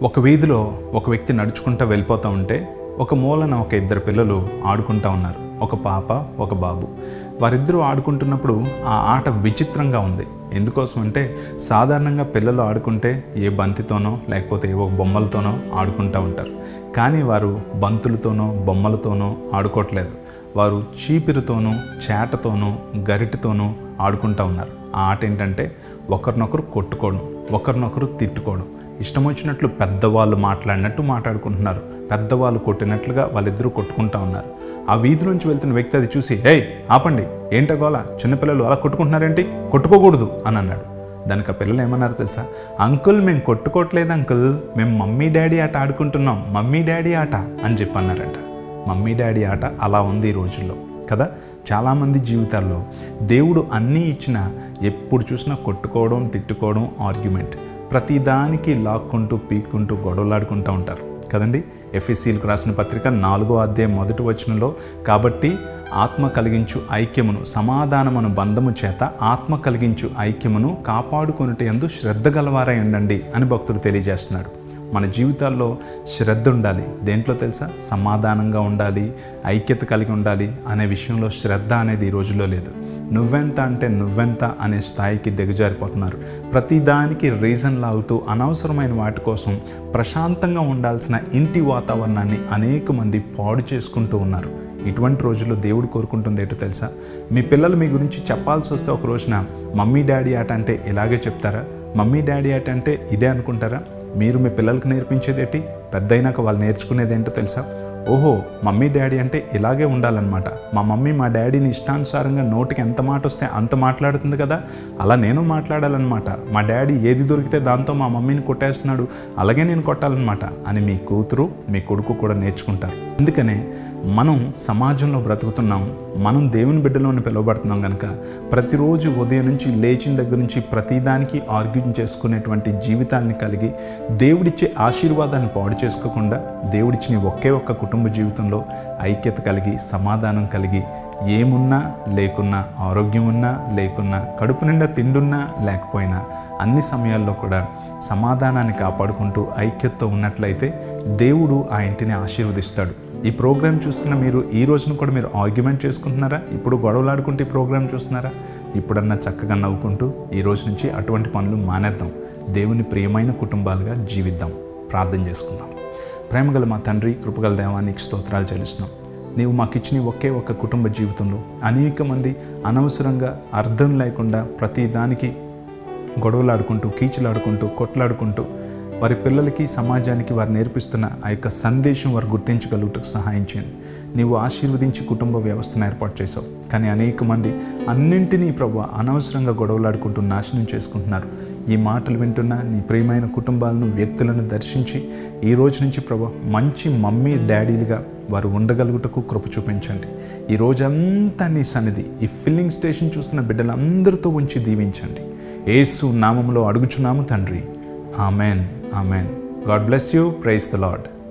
ఒక వీధిలో ఒక వ్యక్తి నడుచుకుంటూ వెళ్ళిపోతూ ఉంటే ఒక మూలన ఒక ఇద్దరు పిల్లలు ఆడుకుంటూ ఉన్నారు ఒక పాప ఒక బాబు వారిద్దరూ ఆడుకుంటున్నప్పుడు ఆ ఆట విచిత్రంగా ఉంది ఎందుకోసం అంటే సాధారణంగా పిల్లలు ఆడుకుంటే ఏ బంతితోనో లేకపోతే ఏవో బొమ్మలతోనో ఆడుకుంటూ ఉంటారు కానీ వారు బంతులతోనో బొమ్మలతోనో ఆడుకోవట్లేదు వారు చీపిరితోనూ చేటతోనూ గరిటెతోనూ ఆడుకుంటూ ఉన్నారు ఆ ఆట ఏంటంటే ఒకరినొకరు కొట్టుకోవడం ఒకరినొకరు తిట్టుకోవడం ఇష్టం వచ్చినట్లు పెద్దవాళ్ళు మాట్లాడినట్టు మాట్లాడుకుంటున్నారు పెద్దవాళ్ళు కొట్టినట్లుగా వాళ్ళిద్దరూ కొట్టుకుంటా ఉన్నారు ఆ వీధి నుంచి వెళ్తున్న వ్యక్తి అది చూసి ఏయ్ ఆపండి ఏంటో గోల చిన్నపిల్లలు అలా కొట్టుకుంటున్నారేంటి కొట్టుకోకూడదు అని అన్నాడు దానికి ఆ పిల్లలు ఏమన్నారు తెలుసా అంకుల్ మేము కొట్టుకోవట్లేదు అంకుల్ మేము మమ్మీ డాడీ ఆట ఆడుకుంటున్నాం మమ్మీ డాడీ ఆట అని చెప్పి అన్నారంట మమ్మీ డాడీ ఆట అలా ఉంది ఈ రోజుల్లో కదా చాలామంది జీవితాల్లో దేవుడు అన్నీ ఇచ్చినా ఎప్పుడు చూసినా కొట్టుకోవడం తిట్టుకోవడం ఆర్గ్యుమెంట్ ప్రతిదానికి లాక్కుంటూ పీక్కుంటూ గొడవలాడుకుంటూ ఉంటారు కదండి ఎఫ్ఎస్సీలకు రాసిన పత్రిక నాలుగో అధ్యాయం మొదటి వచనంలో కాబట్టి ఆత్మ కలిగించు ఐక్యమును సమాధానమును బంధము చేత ఆత్మ కలిగించు ఐక్యమును కాపాడుకొనుట ఎందు శ్రద్ధ గలవారై ఉండండి అని భక్తుడు తెలియజేస్తున్నాడు మన జీవితాల్లో శ్రద్ధ ఉండాలి దేంట్లో తెలుసా సమాధానంగా ఉండాలి ఐక్యత కలిగి ఉండాలి అనే విషయంలో శ్రద్ధ అనేది ఈ రోజుల్లో లేదు నువ్వెంత అంటే నువ్వెంత అనే స్థాయికి దిగజారిపోతున్నారు ప్రతిదానికి రీజన్ లాగుతూ అనవసరమైన వాటి కోసం ప్రశాంతంగా ఉండాల్సిన ఇంటి వాతావరణాన్ని అనేక మంది పాడు చేసుకుంటూ ఉన్నారు ఇటువంటి రోజుల్లో దేవుడు కోరుకుంటుంది ఏంటో తెలుసా మీ పిల్లలు మీ గురించి చెప్పాల్సి వస్తే ఒక రోజున మమ్మీ డాడీ ఆట అంటే ఇలాగే చెప్తారా మమ్మీ డాడీ ఆట అంటే ఇదే అనుకుంటారా మీరు మీ పిల్లలకు నేర్పించేది ఏంటి పెద్ద అయినాక వాళ్ళు నేర్చుకునేది ఏంటో తెలుసా ఓహో మమ్మీ డాడీ అంటే ఇలాగే ఉండాలన్నమాట మా మమ్మీ మా డాడీని ఇష్టానుసారంగా నోటికి ఎంత మాట వస్తే అంత మాట్లాడుతుంది కదా అలా నేను మాట్లాడాలన్నమాట మా డాడీ ఏది దొరికితే దాంతో మా మమ్మీని కొట్టేస్తున్నాడు అలాగే నేను కొట్టాలన్నమాట అని మీ కూతురు మీ కొడుకు కూడా నేర్చుకుంటారు అందుకనే మనం సమాజంలో బ్రతుకుతున్నాం మనం దేవుని బిడ్డలోని పిలువబడుతున్నాం కనుక ప్రతిరోజు ఉదయం నుంచి లేచిన దగ్గర నుంచి ప్రతిదానికి ఆర్గ్యూ చేసుకునేటువంటి జీవితాన్ని కలిగి దేవుడిచ్చే ఆశీర్వాదాన్ని పాడు చేసుకోకుండా దేవుడిచ్చిన ఒకే ఒక్క కుటుంబ జీవితంలో ఐక్యత కలిగి సమాధానం కలిగి ఏమున్నా లేకున్నా ఆరోగ్యం ఉన్నా లేకున్నా కడుపు నిండా తిండున్నా లేకపోయినా అన్ని సమయాల్లో కూడా సమాధానాన్ని కాపాడుకుంటూ ఐక్యతతో ఉన్నట్లయితే దేవుడు ఆ ఇంటిని ఆశీర్వదిస్తాడు ఈ ప్రోగ్రామ్ చూస్తున్న మీరు ఈ రోజున కూడా మీరు ఆర్గ్యుమెంట్ చేసుకుంటున్నారా ఇప్పుడు గొడవలాడుకుంటూ ఈ ప్రోగ్రామ్ చూస్తున్నారా ఇప్పుడన్నా చక్కగా నవ్వుకుంటూ ఈ రోజు నుంచి అటువంటి పనులు మానేద్దాం దేవుని ప్రియమైన కుటుంబాలుగా జీవిద్దాం ప్రార్థన చేసుకుందాం ప్రేమగల మా తండ్రి కృపగల దేవానికి స్తోత్రాలు చెల్లిస్తున్నాం నీవు మాకు ఇచ్చిన ఒకే ఒక్క కుటుంబ జీవితంలో అనేక మంది అనవసరంగా అర్థం లేకుండా ప్రతి దానికి గొడవలాడుకుంటూ కీచులాడుకుంటూ కొట్లాడుకుంటూ వారి పిల్లలకి సమాజానికి వారు నేర్పిస్తున్న ఆ యొక్క సందేశం వారు గుర్తించగలుగుటకు సహాయం చేయండి నీవు ఆశీర్వదించి కుటుంబ వ్యవస్థను ఏర్పాటు చేసావు కానీ అనేక మంది అన్నింటినీ ప్రభు అనవసరంగా గొడవలాడుకుంటూ నాశనం చేసుకుంటున్నారు ఈ మాటలు వింటున్న నీ ప్రియమైన కుటుంబాలను వ్యక్తులను దర్శించి ఈ రోజు నుంచి ప్రభు మంచి మమ్మీ డాడీలుగా వారు ఉండగలుగుటకు కృప చూపించండి ఈ రోజంతా నీ సన్నిధి ఈ ఫిల్లింగ్ స్టేషన్ చూస్తున్న బిడ్డలందరితో ఉంచి దీవించండి ఏసు నామంలో అడుగుచున్నాము తండ్రి amen amen God bless you praise the lord